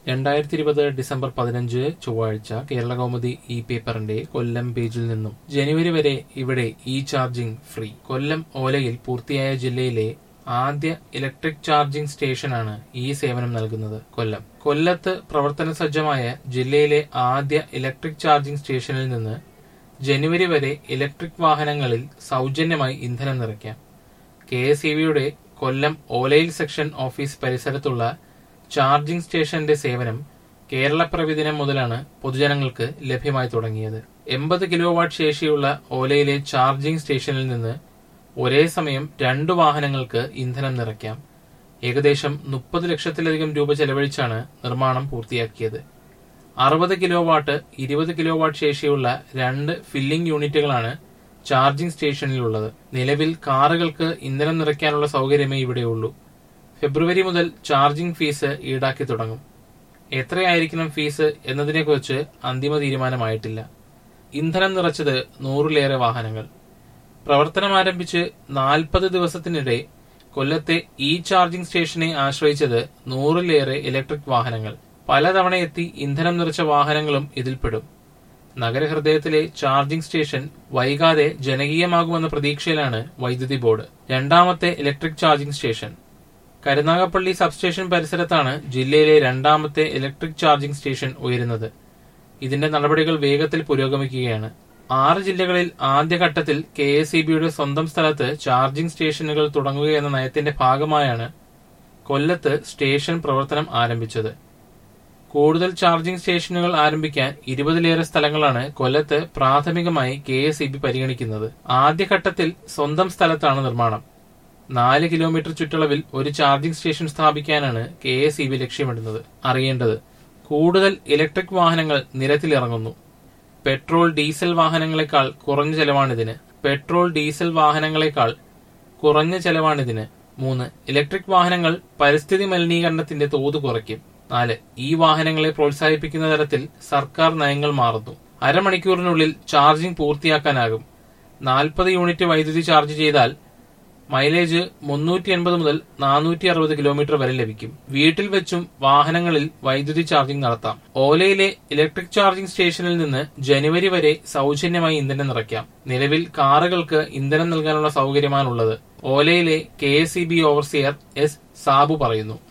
രണ്ടായിരത്തി ഇരുപത് ഡിസംബർ പതിനഞ്ച് ചൊവ്വാഴ്ച കേരളകൗമുദി ഇ പേപ്പറിന്റെ കൊല്ലം പേജിൽ നിന്നും ജനുവരി വരെ ഇവിടെ ഇ ചാർജിംഗ് ഫ്രീ കൊല്ലം ഓലയിൽ പൂർത്തിയായ ജില്ലയിലെ ആദ്യ ഇലക്ട്രിക് ചാർജിംഗ് സ്റ്റേഷനാണ് ഈ സേവനം നൽകുന്നത് കൊല്ലം കൊല്ലത്ത് പ്രവർത്തന സജ്ജമായ ജില്ലയിലെ ആദ്യ ഇലക്ട്രിക് ചാർജിംഗ് സ്റ്റേഷനിൽ നിന്ന് ജനുവരി വരെ ഇലക്ട്രിക് വാഹനങ്ങളിൽ സൗജന്യമായി ഇന്ധനം നിറയ്ക്കാം കെ എസ് ഇ ബിയുടെ കൊല്ലം ഓലയിൽ സെക്ഷൻ ഓഫീസ് പരിസരത്തുള്ള ചാർജിംഗ് സ്റ്റേഷന്റെ സേവനം കേരളപ്പിറവി ദിനം മുതലാണ് പൊതുജനങ്ങൾക്ക് ലഭ്യമായി തുടങ്ങിയത് എൺപത് കിലോ വാട്ട് ശേഷിയുള്ള ഓലയിലെ ചാർജിംഗ് സ്റ്റേഷനിൽ നിന്ന് ഒരേ സമയം രണ്ടു വാഹനങ്ങൾക്ക് ഇന്ധനം നിറയ്ക്കാം ഏകദേശം മുപ്പത് ലക്ഷത്തിലധികം രൂപ ചെലവഴിച്ചാണ് നിർമ്മാണം പൂർത്തിയാക്കിയത് അറുപത് കിലോ വാട്ട് ഇരുപത് കിലോ വാട്ട് ശേഷിയുള്ള രണ്ട് ഫില്ലിംഗ് യൂണിറ്റുകളാണ് ചാർജിംഗ് സ്റ്റേഷനിലുള്ളത് നിലവിൽ കാറുകൾക്ക് ഇന്ധനം നിറയ്ക്കാനുള്ള സൗകര്യമേ ഇവിടെയുള്ളൂ ഫെബ്രുവരി മുതൽ ചാർജിംഗ് ഫീസ് ഈടാക്കി തുടങ്ങും എത്രയായിരിക്കണം ഫീസ് എന്നതിനെക്കുറിച്ച് അന്തിമ തീരുമാനമായിട്ടില്ല ഇന്ധനം നിറച്ചത് നൂറിലേറെ വാഹനങ്ങൾ പ്രവർത്തനം ആരംഭിച്ച് നാൽപ്പത് ദിവസത്തിനിടെ കൊല്ലത്തെ ഇ ചാർജിംഗ് സ്റ്റേഷനെ ആശ്രയിച്ചത് നൂറിലേറെ ഇലക്ട്രിക് വാഹനങ്ങൾ പലതവണ എത്തി ഇന്ധനം നിറച്ച വാഹനങ്ങളും ഇതിൽപ്പെടും നഗരഹൃദയത്തിലെ ചാർജിംഗ് സ്റ്റേഷൻ വൈകാതെ ജനകീയമാകുമെന്ന പ്രതീക്ഷയിലാണ് വൈദ്യുതി ബോർഡ് രണ്ടാമത്തെ electric charging station Karunagappally substation പരിസരത്താണ് ജില്ലയിലെ രണ്ടാമത്തെ ഇലക്ട്രിക് ചാർജിംഗ് സ്റ്റേഷൻ ഉയരുന്നത് ഇതിന്റെ നടപടികൾ വേഗത്തിൽ പുരോഗമിക്കുകയാണ് ആറ് ജില്ലകളിൽ ആദ്യഘട്ടത്തിൽ കെ എസ് ഇ ബിയുടെ സ്വന്തം സ്ഥലത്ത് ചാർജിംഗ് സ്റ്റേഷനുകൾ തുടങ്ങുകയെന്ന നയത്തിന്റെ ഭാഗമായാണ് കൊല്ലത്ത് സ്റ്റേഷൻ പ്രവർത്തനം ആരംഭിച്ചത് കൂടുതൽ ചാർജിംഗ് സ്റ്റേഷനുകൾ ആരംഭിക്കാൻ ഇരുപതിലേറെ സ്ഥലങ്ങളാണ് കൊല്ലത്ത് പ്രാഥമികമായി കെ എസ് ഇ ബി പരിഗണിക്കുന്നത് ആദ്യഘട്ടത്തിൽ സ്വന്തം സ്ഥലത്താണ് നിർമ്മാണം നാല് കിലോമീറ്റർ ചുറ്റളവിൽ ഒരു ചാർജിംഗ് സ്റ്റേഷൻ സ്ഥാപിക്കാനാണ് കെ എസ് ഇ ബി ലക്ഷ്യമിടുന്നത് അറിയേണ്ടത് കൂടുതൽ ഇലക്ട്രിക് വാഹനങ്ങൾ നിരത്തിലിറങ്ങുന്നു പെട്രോൾ ഡീസൽ വാഹനങ്ങളെക്കാൾ കുറഞ്ഞ ചെലവാണിതിന് പെട്രോൾ ഡീസൽ വാഹനങ്ങളെക്കാൾ കുറഞ്ഞ ചെലവാണിതിന് മൂന്ന് ഇലക്ട്രിക് വാഹനങ്ങൾ പരിസ്ഥിതി മലിനീകരണത്തിന്റെ തോത് കുറയ്ക്കും നാല് ഈ വാഹനങ്ങളെ പ്രോത്സാഹിപ്പിക്കുന്ന തരത്തിൽ സർക്കാർ നയങ്ങൾ മാറുന്നു അരമണിക്കൂറിനുള്ളിൽ ചാർജിംഗ് പൂർത്തിയാക്കാനാകും നാൽപ്പത് യൂണിറ്റ് വൈദ്യുതി ചാർജ് ചെയ്താൽ മൈലേജ് മുന്നൂറ്റി എൺപത് മുതൽ നാനൂറ്റി അറുപത് കിലോമീറ്റർ വരെ ലഭിക്കും വീട്ടിൽ വെച്ചും വാഹനങ്ങളിൽ വൈദ്യുതി ചാർജിംഗ് നടത്താം ഓലയിലെ ഇലക്ട്രിക് ചാർജിംഗ് സ്റ്റേഷനിൽ നിന്ന് ജനുവരി വരെ സൗജന്യമായി ഇന്ധനം നിറയ്ക്കാം നിലവിൽ കാറുകൾക്ക് ഇന്ധനം നൽകാനുള്ള സൗകര്യമാണുള്ളത് ഓലയിലെ K S E B overseer S Sabu പറയുന്നു